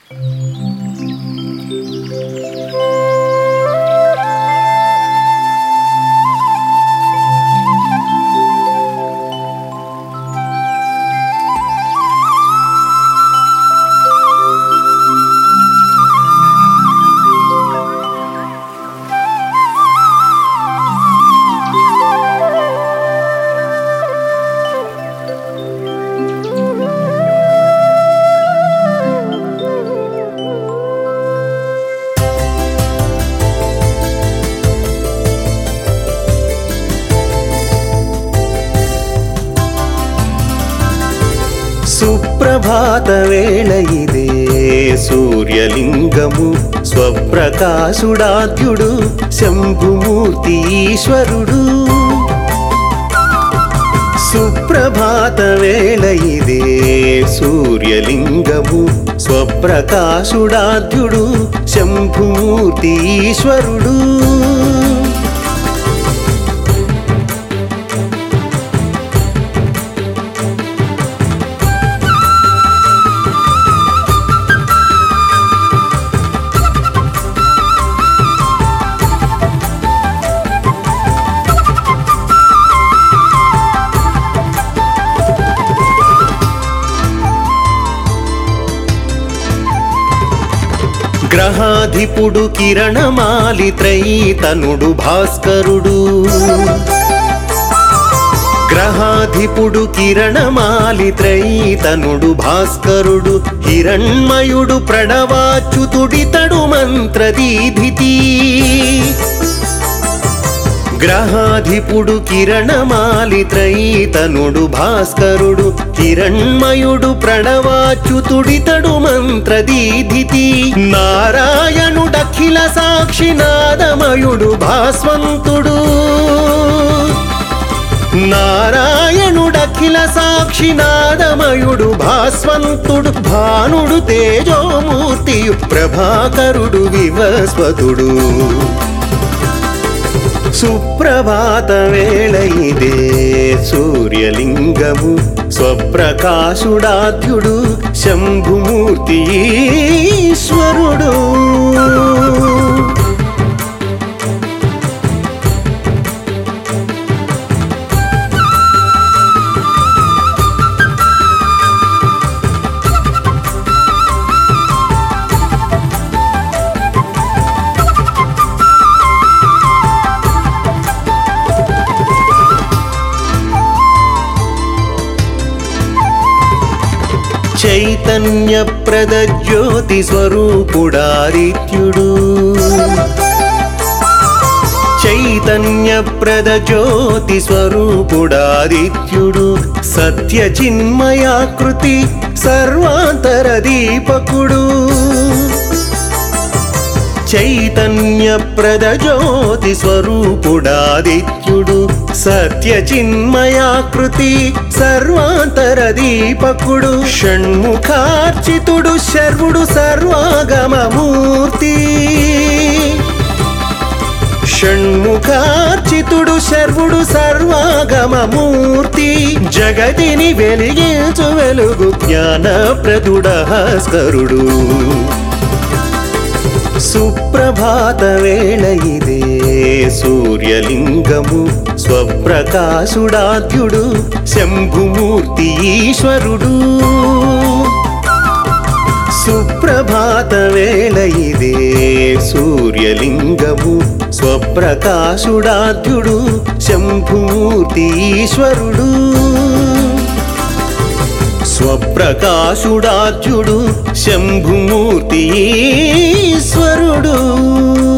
సుప్రభాత వేళ ఇదే సూర్యలింగము స్వప్రకాశుడాద్యుడు శంభుమూర్తి ఈశ్వరుడు సుప్రభాత వేళ ఇదే సూర్యలింగము స్వప్రకాశుడాద్యుడు శంభుమూర్తి ఈశ్వరుడు గ్రహాధిపుడు కిరణమాలి త్రైతనుడు భాస్కరుడు గ్రహాధిపుడు కిరణమాలి త్రైతనుడు భాస్కరుడు హిరణ్మయుడు ప్రణవాచ్యుతుడితడు మంత్రదీధితి గ్రహాధిపుడు కిరణమాలి త్రైతనుడు భాస్కరుడు కిరణ్మయుడు ప్రణవాచ్యుతుడితడు మంత్రదీధితి నారాయణుడఖిల సాక్షినాదమయుడు భాస్వంతుడు నారాయణుడఖిల సాక్షినాదమయుడు భాస్వంతుడు భానుడు తేజోమూర్తియు ప్రభాకరుడు వివస్వతుడు సుప్రభాత వేళ ఇదే సూర్యలింగము స్వప్రకాశుడాద్యుడు శంభుమూర్తి ఈశ్వరుడు చైతన్య ప్రద జ్యోతి స్వరూపుడాదిత్యుడు చైతన్య ప్రద జ్యోతి స్వరూపుడాదిత్యుడు సత్య చిన్మయాకృతి సర్వాంతర దీపకుడు చైతన్య ప్రద జ్యోతి స్వరూపుడాదిత్యుడు సత్య చిన్మయాకృతి సర్వాంతర దీపకుడు షణ్ముఖార్చితుడు శర్వుడు సర్వాగమమూర్తి షణ్ముఖార్చితుడు శర్వుడు సర్వాగమమూర్తి జగతిని వెలిగించు వెలుగు జ్ఞానప్రదుడ భాస్కరుడు సుప్రభాత వేళ ఇదే సూర్యలింగము స్వప్రకాశుడాద్యుడు శంభుమూర్తి ఈశ్వరుడు సుప్రభాత వేళ ఇదే సూర్యలింగము స్వప్రకాశుడాద్యుడు శంభుమూర్తి ఈశ్వరుడు స్వప్రకాశుడాచ్యుడు శంభుమూర్తి ఈశ్వరుడు